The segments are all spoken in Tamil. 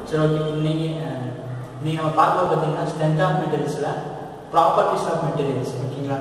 சரி ஓகே இன்னைக்கு அஹ், இன்னைக்கு நம்ம பார்க்க பார்த்தீங்கன்னா ஸ்ட்ரென்த் ஆஃப் மெட்டீரியல்ஸில் ப்ராப்பர்ட்டிஸ் ஆஃப் மெட்டீரியல்ஸ் ஓகேங்களா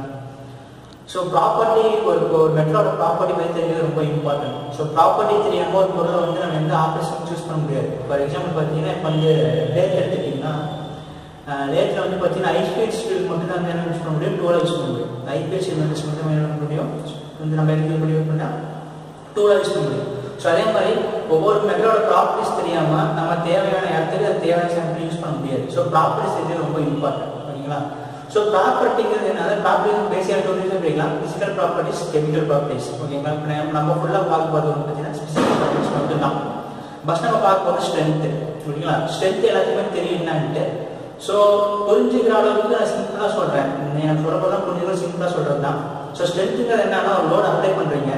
ஸோ ப்ராப்பர்ட்டி ஒரு ஒரு மெட்டரோட ப்ராப்பர்ட்டி பற்றி தெரிஞ்சது ரொம்ப இம்பார்ட்டன்ட் ஸோ ப்ராப்பர்ட்டி தெரியாமல் ஒரு பொருளை வந்து நம்ம எந்த ஆப்ரேஷன் சூஸ் பண்ண முடியாது ஃபார் எக்ஸாம்பிள் பார்த்தீங்கன்னா இப்போ வந்து லேத் எடுத்துக்கிட்டிங்கன்னா லேத்தில் வந்து பார்த்தீங்கன்னா ஐபிஎஸ் ஸ்டீல் மட்டும் தான் என்ன யூஸ் பண்ண முடியும் டூலாக யூஸ் பண்ண முடியும் ஐபிஎஸ் ஸ்டீல் மெட்டர்ஸ் மட்டும் என்ன பண்ண முடியும் வந்து நம்ம எடுத்து முடிவு பண்ணால் டூலாக யூஸ் பண்ண முடியும் ஸோ அதே மாதிரி ஒவ்வொரு மெட்டரோட ப்ராப்பர்ட்டிஸ் தெரியாமல் நம்ம தேவையான இடத்துக்கு அது தேவையான சாம்பிள் யூஸ் பண்ண முடியாது ஸோ ப்ராப்பர்ட்டிஸ் தெரிஞ்சது ரொம்ப இம்பார்ட்டன்ட் ஓகேங்களா ஸோ ப்ராப்பர்ட்டிங்கிறது என்னது ப்ராப்பர்ட்டி பேசிக்காக டூ ரீசன் படிக்கலாம் ஃபிசிக்கல் ப்ராப்பர்ட்டிஸ் கெமிக்கல் ப்ராப்பர்ட்டிஸ் ஓகேங்களா இப்போ நம்ம நம்ம ஃபுல்லாக பார்க்க போகிறது வந்து பார்த்தீங்கன்னா ஃபிசிக்கல் ப்ராப்பர்ட்டிஸ் மட்டும் தான் ஃபஸ்ட் நம்ம பார்க்க போகிறது ஸ்ட்ரென்த்து ஓகேங்களா ஸ்ட்ரென்த் எல்லாத்துக்குமே தெரியும் என்னன்ட்டு ஸோ புரிஞ்சுக்கிற அளவுக்கு நான் சிம்பிளாக சொல்கிறேன் எனக்கு சொல்ல போதான் புரிஞ்சுக்கிற சிம்பிளாக சொல்கிறது தான் ஸோ ஸ்ட்ரென்த்துங்கிறது என்னன்னா ஒரு லோடு அப்ளை பண்ணுறீங்க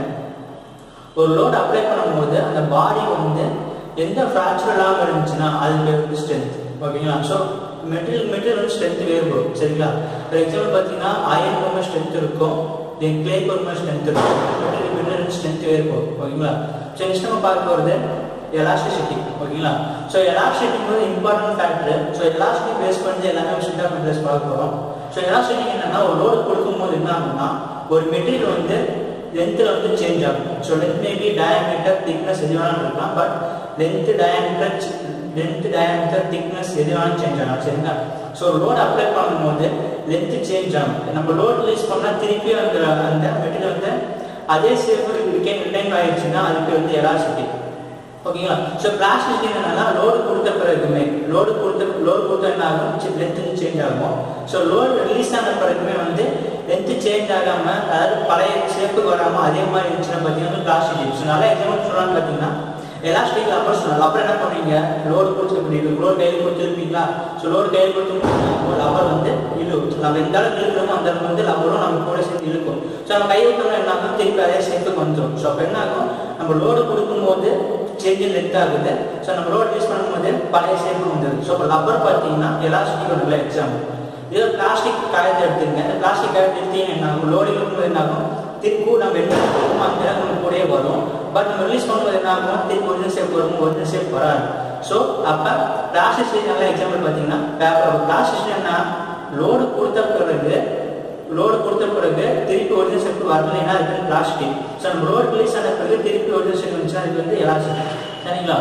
ஒரு லோடு அப்ளை பண்ணும்போது அந்த பாடி வந்து எந்த ஃப்ராக்சர் இல்லாமல் இருந்துச்சுன்னா அது பேர் ஸ்ட்ரென்த் ஓகேங்களா ஸோ மெட்டீரியல் மெட்டீரியல் வந்து ஸ்ட்ரென்த் வேறுபடும் சரிங்களா ஃபார் எக்ஸாம்பிள் பார்த்தீங்கன்னா அயன் ரொம்ப ஸ்ட்ரென்த் இருக்கும் தென் கிளே ரொம்ப ஸ்ட்ரென்த் இருக்கும் மெட்டீரியல் மெட்டீரியல் ஸ்ட்ரென்த் வேறுபடும் ஓகேங்களா ஸோ நெக்ஸ்ட் நம்ம பார்க்க போகிறது எலாஸ்டிசிட்டி ஓகேங்களா ஸோ எலாஸ்டிசிட்டிங்கிறது important factor so elastic phase பண்ணி எல்லாமே ஸ்ட்ரென்த் ஆஃப் மெட்டீரியல்ஸ் பார்க்க போகிறோம் ஸோ எலாஸ்டிக் என்னன்னா ஒரு லோடு கொடுக்கும்போது என்ன ஆகும்னா ஒரு மெட்டீரியல் வந்து லென்த்தில் வந்து சேஞ்ச் ஆகும் so length maybe diameter thickness எது வேணாலும் இருக்கலாம் but length diameter length diameter thickness எது வேணாலும் சேஞ்ச் ஆகலாம் சரிங்களா ஸோ லோட் அப்ளை பண்ணும்போது லென்த் சேஞ்ச் ஆகும் நம்ம லோட் ரிலீஸ் பண்ணால் திருப்பி அந்த அந்த மெட்டீரியல் வந்து அதே சேஃப் ரிட்டைன் ரிட்டைன் ஆயிடுச்சுன்னா அதுக்கு வந்து எலாசிட்டி ஓகேங்களா ஸோ பிளாஸ்டிக் என்னன்னா லோடு கொடுத்த பிறகுமே லோடு கொடுத்த லோடு கொடுத்த என்ன ஆகும் லென்த் சேஞ்ச் ஆகும் ஸோ லோடு ரிலீஸ் ஆன பிறகுமே வந்து லென்த் சேஞ்ச் ஆகாம அதாவது பழைய ஷேப்புக்கு வராம அதே மாதிரி இருந்துச்சுன்னா பார்த்தீங்கன்னா பிளாஸ்டிக் ஸோ நல்லா எக்ஸாம்பிள் சொல்லலாம்னு பார்த்தீங்கன்னா எலாஸ்டிக் அப்புறம் சொல்லலாம் அப்புறம் என்ன பண்ணுவீங்க லோடு கொடுத்து முடியும் லோடு கையில் கொடுத்துருப்பீங்களா ஸோ லோடு கையில் கொடுத்து லவர் வந்து இழுக்கும் நம்ம எந்த அளவுக்கு இழுக்கிறோமோ அந்த அளவுக்கு வந்து லவரும் நம்ம கூட சேர்த்து இழுக்கும் ஸோ நம்ம கை விட்டோம்னா என்ன ஆகும் திருப்பி அதே ஷேப்புக்கு வந்துடும் ஸோ அப்போ என்ன ஆகும் நம்ம லோடு கொடுக்கும்போது சேஞ்ச் லென்த் ஆகுது ஸோ நம்ம லோட் யூஸ் பண்ணும்போது பழைய ஷேப் வந்துடுது ஸோ இப்போ ரப்பர் பார்த்தீங்கன்னா எலாஸ்டிக் ஒரு நல்ல எக்ஸாம்பிள் இதில் பிளாஸ்டிக் காயத்தை எடுத்துங்க இந்த பிளாஸ்டிக் காயத்தை எடுத்தீங்கன்னா என்ன ஆகும் லோடிங் இருக்கும்போது என்ன ஆகும் திருப்பி நம்ம என்ன பண்ணுவோமோ அந்த இடம் நம்ம கூடயே வரும் பட் நம்ம ரிலீஸ் பண்ணும்போது என்ன ஆகும் திருப்பி ஒரிஜினல் ஷேப் வரும் ஒரிஜினல் ஷேப் வராது ஸோ அப்போ பிளாஸ்டிக் நல்ல எக்ஸாம்பிள் பார்த்தீங்கன்னா பேப்பர் பிளாஸ்டிக் என்ன லோடு கொடுத்த பிறகு லோடு கொடுத்த பிறகு திருப்பி ஒரிஜினல் ஷேப் வரலைன்னா அதுக்கு பிளாஸ்டிக் ஸோ நம்ம லோடு ரிலீஸ் ஆன பிறகு திருப்பி ஒரிஜினல் ஷேப் வந்துச்சுன்னா அதுக்கு வந்து எலாஸ்டிக் சரிங்களா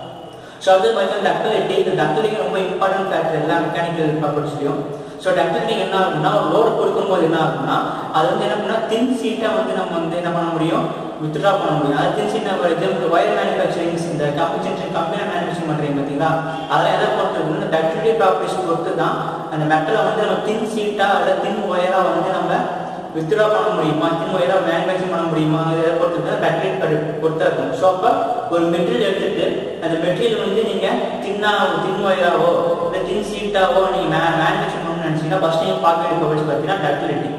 ஸோ அது பார்த்தீங்கன்னா டக்டிலிட்டி இந்த டக்டிலிட்டி ரொம்ப இம்பார்ட்டன்ட் ஃபேக்டர் எல்லா மெக்கானிக்கல் ப்ராப்பர்ட்டிஸ்லையும் ஸோ டக்டிலிட்டி என்ன ஆகும்னா ஒரு லோடு கொடுக்கும்போது என்ன ஆகும்னா அது வந்து என்ன பண்ணால் தின் சீட்டாக வந்து நம்ம வந்து என்ன பண்ண முடியும் வித்ட்ரா பண்ண முடியும் அது தின் சீட் நம்ம எக்ஸாம்பிள் ஒயர் மேனுஃபேக்சரிங் இந்த கம்பெனி கம்பெனி மேனுஃபேக்சரிங் பண்ணுறீங்க பார்த்தீங்களா அதெல்லாம் எதை பொறுத்து இந்த டக்டிலிட்டி ப்ராப்பர்ட்டிஸ் பொறுத்து தான் அந்த மெட்டலை வந்து நம்ம தின் சீட்டாக அல்ல தின் ஒயராக வந்து நம்ம வித்ட்ரா பண்ண முடியுமா தின் ஒயராக மேனுஃபேக்சரிங் பண்ண முடியுமா இதை பொறுத்து தான் டக்டிலிட்டி பொறுத்தா இருக்கும் ஸோ அப்போ ஒரு மெட்டீரியல் எடுத்துட்டு அந்த மெட்டீரியல் வந்து நீங்கள் தின்னா தின் ஒயராவோ இல்லை தின் சீட்டாவோ நீங்கள் மே மேனுஃபேக்சர் பண்ணணும்னு நினச்சிங்கன்னா ஃபஸ்ட் நீங்கள் பார்க்க வேண்டிய பற்றி பார்த்தீங்கன்னா டக்டிலிட்டி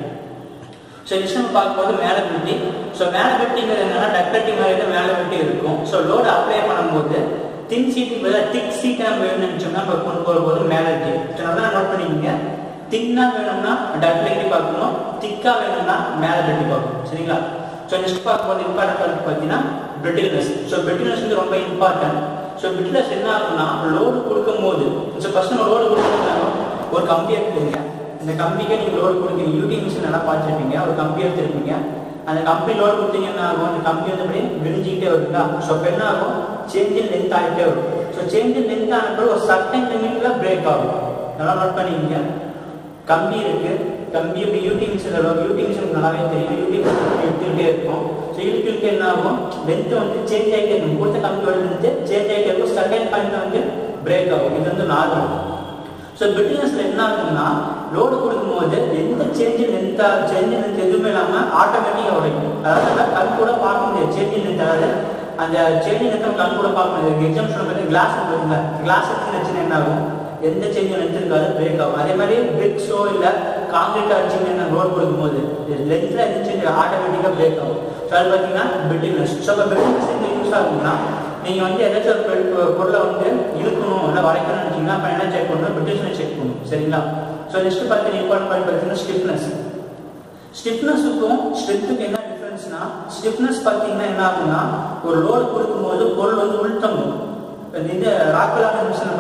ஸோ நெக்ஸ்ட் நம்ம பார்க்கும்போது மேலபிலிட்டி ஸோ மேலபிலிட்டிங்கிறது என்னன்னா டக்டிலிட்டி மாதிரி மேலபிலிட்டி இருக்கும் ஸோ லோடு அப்ளை பண்ணும்போது தின் சீட்டுக்கு பதிலாக திக் சீட்டை நம்ம வேணும்னு நினச்சோம்னா நம்ம கொண்டு போகும்போது மேலபிலிட்டி ஸோ நல்லா நோட் பண்ணிக்கோங்க தின்னா வேணும்னா டக்டிலிட்டி பார்க்கணும் திக்கா வேணும்னா மேலபிலிட்டி பார்க்கணும் சரிங்களா ஸோ நெக்ஸ்ட் பார்க்கும்போது இம்பார்ட்டன்ட் பார்த்தீங்கன்னா பிரிட்டில்னஸ் ஸோ பிரிட்டில்னஸ் வந்து ரொம்ப இம்பார்ட்டன்ட் ஸோ பிரிட்டில்னஸ் என்ன ஆகும்னா லோடு கொடுக்கும்போது ஸோ ஃபர்ஸ்ட் நம்ம லோடு கொடுக்கும்போது ஒரு கம்பி எடுத்துருங்க இந்த கம்பிக்கு நீங்கள் லோடு கொடுக்குறீங்க யூடி மிஷின் நல்லா பார்த்துருப்பீங்க ஒரு கம்பி எடுத்துருப்பீங்க அந்த கம்பி லோடு கொடுத்தீங்கன்னா ஆகும் அந்த கம்பி வந்து அப்படியே விரிஞ்சிக்கிட்டே வருங்களா ஸோ அப்போ என்ன ஆகும் சேஞ்ச் இன் லென்த் ஆகிட்டே வரும் ஸோ சேஞ்ச் இன் லென்த் ஆனப்போ ஒரு சர்டன் லிமிட்ல பிரேக் ஆகும் நல்லா நோட் பண்ணிக்கங்க கம்பி இருக்கு கம்பி இப்படி யூடி மிஷின் யூடி மிஷின் நல்லாவே தெரியும் யூடி மிஷின் இழுத்துக்கிட்டே இருக்கும் ஸோ இழுத்துக்கிட்டு என்ன ஆகும் லென்த் வந்து சேஞ்ச் ஆகிட்டே இருக்கும் கொடுத்த கம்பியோட லென்த் சேஞ்ச் ஆகிட்டே இருக்கும் செகண்ட் பாயிண்ட்ல வந்து பிரேக் ஆகும் இது வந்து நார்மல் ஸோ பிரிட்டினஸ்ல என்ன ஆகுதுன்னா லோடு கொடுக்கும்போது எந்த சேஞ்ச் லென்த்தா சேஞ்ச் லென்த் எதுவுமே இல்லாமல் ஆட்டோமேட்டிக்காக உடைக்கும் அதாவது நம்ம கண் கூட பார்க்க முடியாது சேஞ்ச் லென்த் அதாவது அந்த சேஞ்ச் லென்த் கண் கூட பார்க்க முடியாது எக்ஸாம் சொல்ல கிளாஸ் இருக்குங்க கிளாஸ் எடுத்துன்னு என்ன ஆகும் எந்த சேஞ்ச் லென்த் இருக்காது பிரேக் ஆகும் அதே மாதிரி பிரிக்ஸோ இல்லை காங்கிரீட் அடிச்சுன்னு என்ன லோட் கொடுக்கும்போது லென்த்தில் எந்த சேஞ்ச் ஆட்டோமேட்டிக்காக பிரேக் ஆகும் ஸோ அது பார்த்தீங்கன்னா பிரிட்டினஸ் ஸோ இப்போ பிரிட்டினஸ் எங்கே யூஸ் ஆகுதுன்னா நீங்கள் வந்து ஏதாச்சும் ஒரு பொருள் பொருளை வந்து இழுக்கணும் இல்லை வளைக்கணும்னு நினச்சிங்கன்னா அப்போ என்ன செக் பண்ணணும் பிரிட்டிஷனை செக் பண்ணணும் சரிங்களா ஸோ நெக்ஸ்ட் பார்த்தீங்கன்னா இம்பார்ட்டன் பாயிண்ட் பார்த்தீங்கன்னா ஸ்டிஃப்னஸ் ஸ்டிஃப்னஸுக்கும் ஸ்ட்ரென்த்துக்கு என்ன டிஃப்ரென்ஸ்னா ஸ்டிஃப்னஸ் பார்த்தீங்கன்னா என்ன ஆகும்னா ஒரு லோடு கொடுக்கும்போது பொருள் வந்து உள்தங்கும் இந்த ராக்கலான மிஷினை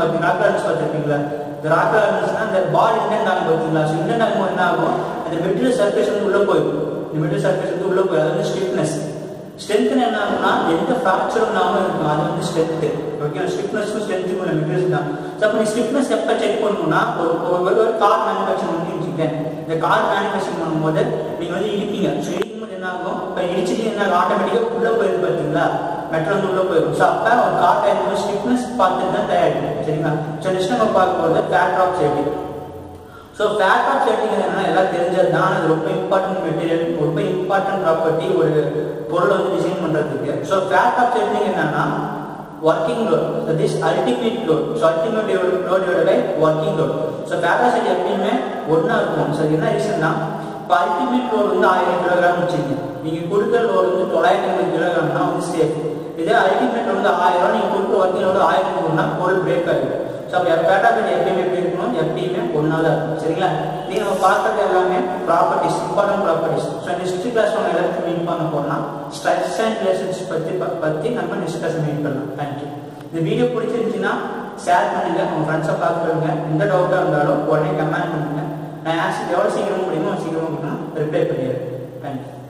பார்த்தீங்க ராக் கார்னர்ஸ் பார்த்துருப்பீங்களா இந்த ராக் கார்னர்ஸ்னா இந்த பால் இன்டென்ட் ஆகும் பார்த்தீங்களா ஸோ இன்டென்ட் ஆகும்போது என்ன ஆகும் அந்த மெட்டீரியல் சர்ஃபேஸ் வந்து உள்ளே போயிடும் இந்த மெட்டீரியல் சர்ஃபேஸ் வந்து உள்ளே போயிடும் அது வந்து ஸ்டிஃப்னஸ் ஸ்ட்ரென்த் என்ன ஆகும்னா எந்த ஃப்ராக்சரும் இல்லாமல் இருக்கும் அது வந்து ஸ்ட்ரென்த் ஓகே ஸ்டிஃப்னஸும் ஸ்ட்ரென்த்தும் உள்ள மெட்டீரியல்ஸ் தான் ஸோ அப்போ நீ ஸ்டிஃப்னஸ் எப்போ செக் பண்ணணும்னா ஒரு ஒரு ஒரு கார் மேனுஃபேக்சரிங் பண்ணி வச்சுக்கேன் இந்த கார் மேனுஃபேக்சரிங் பண்ணும்போது நீங்கள் வந்து இடிப்பீங்க ஸோ இடிக்கும்போது என்ன ஆகும் இப்போ இடிச்சிட்டு என்ன ஆட்டோமேட்டிக்காக உள்ளே போயிருக்கு பார்த்தீங்களா மெட்ரோ வந்து உள்ளே போயிடும் ஸோ அப்போ ஒரு கார் டயர் ஸ்டிஃப்னஸ் பார்த்துட்டு தான் தயாரிக்கும் சரிங்களா ஸோ நெக்ஸ்ட் நம்ம பார்க்கும்போது ஃபேட் ட்ராப் சேஃப்டி ஸோ ஃபேட் ஆஃப் ஷேடிங் என்னன்னா எல்லாம் தெரிஞ்சது தான் அது ரொம்ப இம்பார்ட்டன்ட் மெட்டீரியல் ரொம்ப இம்பார்ட்டன்ட் ப்ராப்பர்ட்டி ஒரு பொருளை வந்து டிசைன் பண்ணுறதுக்கு ஸோ ஃபேட் ஆஃப் ஷேடிங் என்னன்னா working load so this ultimate load so ultimate லோடோட by working load so factor of safety எப்பயுமே ஒன்றா இருக்கும் ஸோ என்ன ரீசன்னா இப்போ அல்டிமேட் லோட் வந்து ஆயிரம் கிலோகிராம் வச்சுங்க நீங்கள் கொடுக்குற லோடு வந்து தொள்ளாயிரத்தி ஐம்பது கிலோகிராம்னா வந்து சேஃப் இதே அல்டிமேட் வந்து ஆயிரம் நீங்கள் கொடுக்குற ஒர்க்கிங் லோடு ஆயிரத்தி நூறுனா பொருள் பிரேக் ஆகிடும் ஸோ அப்போ பேட்டா பெட் எப்பயுமே எப்படி இருக்கணும் எப்பயுமே ஒன்றா தான் இருக்கும் சரிங்களா நீங்கள் நம்ம பார்க்கறது எல்லாமே properties important properties so next class நம்ம எல்லாத்தையும் மீட் பண்ண போனால் ஸ்ட்ரக்ஸ் அண்ட் ரிலேஷன்ஸ் பற்றி பற்றி நம்ம நெக்ஸ்ட் கிளாஸ் மீட் பண்ணலாம் தேங்க்யூ இந்த வீடியோ பிடிச்சிருந்துச்சுன்னா ஷேர் பண்ணுங்க உங்கள் ஃப்ரெண்ட்ஸை பார்க்குறவங்க எந்த டவுட்டாக இருந்தாலும் உடனே கமெண்ட் பண்ணுங்க நான் ஆன்சர் எவ்வளோ சீக்கிரமாக முடியுமோ சீக்கிரமாக ரிப்ளை பண்ணிடுறேன் தேங்க்யூ